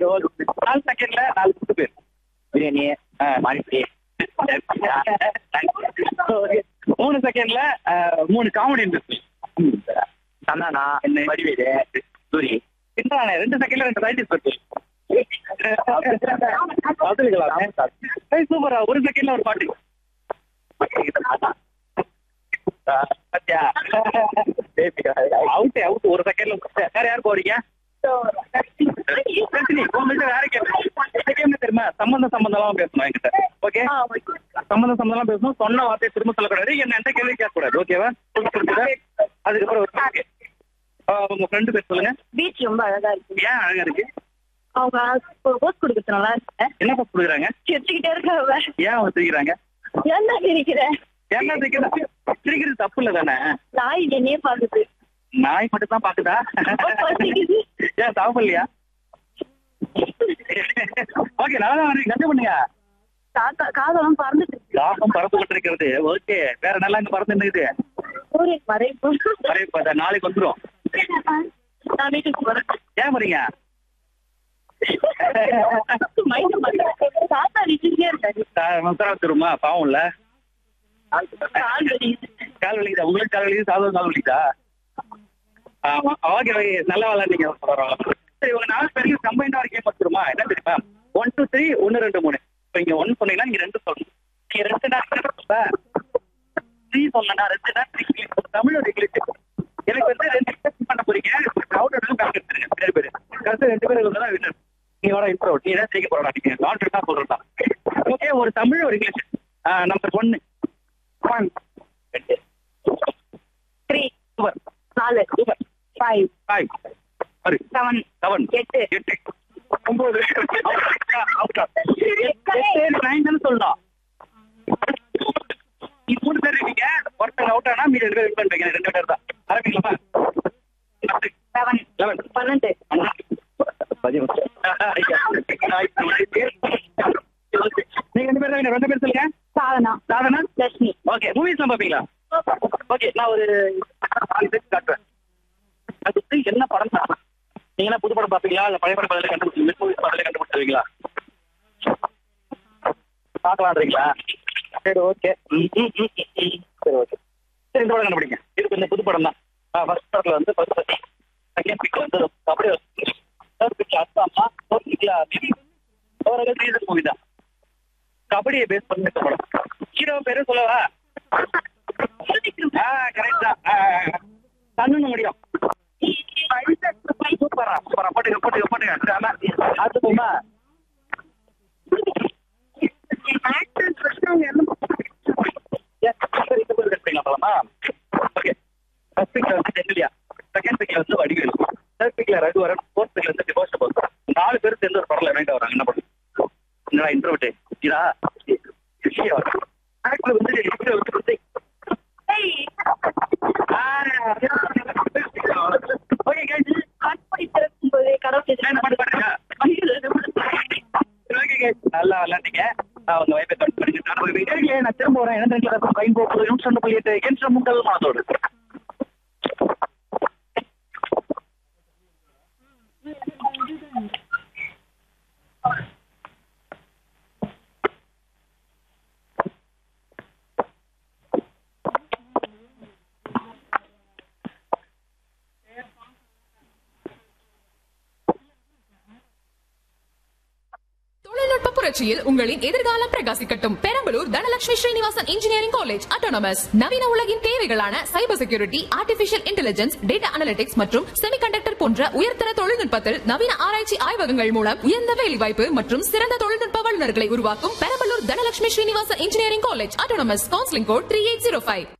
Okay நாலு செகண்ட்ல நாலு ஃபுட்டு பேர் பிரியாணி மானிப்பூரி மூணு செகண்ட்ல மூணு காமெடி இண்டஸ்ட்ரி சந்தானா என்ன வடிவேலு சூரி என்ன ரெண்டு செகண்ட்ல ரெண்டு ரைட்டிஸ் பத்தி சூப்பரா ஒரு செகண்ட்ல ஒரு பாட்டு பாத்தியா அவுட் அவுட் ஒரு செகண்ட்ல வேற யார் போறீங்க ரஜினி, உங்கள்ட்ட வேற கேள்வி. இந்த கேள்வி தெரியுமா சம்பந்தம் சம்பந்தமா பேசணும் என்கிட்ட ஓகே சம்பந்தம் சம்பந்தமா பேசணும் சொன்ன வார்த்தையை திரும்ப சொல்லக்கூடாது என்ன எந்த கேள்வி கேட்க கூடாது ஓகேவா அதுக்கப்புறம் ஒரு கேள்வி. ஆ, உங்க ஃப்ரெண்டு பேர் சொல்லுங்க பீச் ரொம்ப அழகா இருக்கு ஏன் அழகா இருக்கு அவங்க போஸ்ட் கொடுக்கறது நல்லா இருக்கு என்ன பஸ் கொடுக்குறாங்க சிரிச்சுக்கிட்டே இருக்காங்க ஏன் அவங்க சிரிக்கிறாங்க என்ன சிரிக்கிற என்ன சிரிக்கிறது சிரிக்கிறது தப்பு இல்ல தானே நாய் என்னையே பாக்குது நாய் மட்டும் தான் பாக்குதா பசிக்குது. ஏன் சாப்பிடலையா ஓகே நல்லா தான் வரீங்க கண்டு பண்ணுங்க காக்கா காதெல்லாம் பறந்துட்டு இருக்கு. தாகம் பறந்துகிட்டு இருக்கிறது ஓகே வேற நல்லா இங்க பறந்து இருக்குது சூரியன் மறைப்பு வரே இப்ப நாளைக்கு வந்துரும் நான் வீட்டுக்கு போறேன் ஏன் வரீங்க மைண்ட் மறந்து தாத்தா அடிச்சுட்டே இருக்காரு உத்தரவாத்துருமா பாவம் இல்ல கால் வலிக்குது. கால் வலிக்குதா உங்களுக்கு கால் வலிக்குது சாதம் கால் வலிக்குதா ஆமா ஓகே ஓகே நல்லா விளாண்டீங்க பரவாயில்ல சரி உங்க நாலு பேருக்கு கம்பைண்டா ஒரு கேம் வச்சிருமா என்ன தெரியுமா ஒன் டூ த்ரீ ஒன்னு ரெண்டு மூணு இப்போ இங்க ஒன் சொன்னீங்கன்னா நீங்க ரெண்டு சொல்லணும் நீங்க ரெண்டு நாள் த்ரீ சொன்னா ரெண்டு நாள் த்ரீ தமிழ் ஒரு இங்கிலீஷ் எனக்கு வந்து ரெண்டு பேர் பண்ண போறீங்க அவுட் அவுட் பேக் எடுத்துருங்க ரெண்டு பேர் கடைசி ரெண்டு பேர் இருந்தா வின்னர் நீ வர இன்ட்ரோ நீ தான் ஜெயிக்க போறா நீங்க லாட்ரி தான் சொல்றா ஓகே ஒரு தமிழ் ஒரு இங்கிலீஷ் நம்பர் ஒன்னு ஒன் ரெண்டு த்ரீ சூப்பர் நாலு சூப்பர் ஃபைவ் ஃபைவ் சரி செவன் செவன் எட்டு எட்டு ஒன்பது எட்டு நைன் சொல்லலாம் நீ மூணு பேர் இருக்கீங்க ஒருத்தர் அவுட் ஆனா மீதி ரெண்டு பேர் வின் பண்றீங்க ரெண்டு பேர் தான் ஆரம்பிக்கலாமா செவன் லெவன் பன்னெண்டு நீங்க ரெண்டு பேர் தான் ரெண்டு பேர் சொல்லுங்க சாதனா சாதனா லட்சுமி ஓகே மூவிஸ்லாம் பாப்பீங்களா ஓகே நான் ஒரு நாலு பேர் காட்டுறேன் அது வந்து என்ன படம் தான் நீங்க என்ன புது படம் பாப்பீங்களா இல்ல பழைய படம் பதில கண்டுபிடிச்சு மிஸ் மூவிஸ் பதில கண்டுபிடிச்சிருவீங்களா பார்க்கலான்றீங்களா சரி ஓகே சரி ஓகே சரி இந்த படம் கண்டுபிடிங்க இது கொஞ்சம் புது படம் தான் ஃபர்ஸ்ட் படத்துல வந்து ஃபர்ஸ்ட் பத்தி செகண்ட் பிக் வந்து அப்படியே தேர்ட் பிக்ல அத்தா அம்மா ஃபோர்த் பிக்ல ஓவரால் ரீசன் மூவி தான் கபடியை பேஸ் பண்ணி இந்த படம் ஹீரோ பேரு சொல்லவா கரெக்ட் தான் கண்ணுன்னு முடியும் சூப்பரா சூப்பரா போட்டுங்க போட்டுங்க போட்டுங்க அது போமா ஓகே ஃபர்ஸ்ட் பிக்ல வந்து ஜென்னிலியா செகண்ட் பிக்ல வந்து வடிவேல் தேர்ட் பிக்ல ரகுவரன் ஃபோர்த் பிக்ல வந்து டிவோர்ஸ் போஸ் நாலு பேர் சேர்ந்து ஒரு படம்ல வேண்டாம் வராங்க என்ன படம் என்னடா இன்ட்ரோவிட்டு இதா ஆக்சுவலி வந்து இப்படி ஒரு வந்து ஓகே கைஸ் கண்படி திறக்கும் போதே கடவுள் என்ன பாட்டு பாடுங்க ஓகே கைஸ் நல்லா விளையாண்டீங்க நான் உங்க வைப்பை கட் பண்ணி நான் நான் திரும்ப வரேன் என்ன தெரிஞ்சு பயன் போகுது நிமிஷம் பண்ணிட்டு என்ற முங்கல் மாதோடு தொழில்நுட்ப புரட்சியில் உங்களின் எதிர்காலம் பிரகாசிக்கட்டும் Perambalur Dhanalakshmi Srinivasan engineering college autonomous நவீன உலகின் தேவைகளான cyber security artificial intelligence data analytics மற்றும் செமிகண்டக்டர் போன்ற உயர்தர தொழில்நுட்பத்தில் நவீன ஆராய்ச்சி ஆய்வகங்கள் மூலம் உயர்ந்த வேலைவாய்ப்பு மற்றும் சிறந்த தொழில்நுட்ப வல்லுநர்களை உருவாக்கும் Perambalur Dhanalakshmi Srinivasan engineering college autonomous counselling code three eight zero five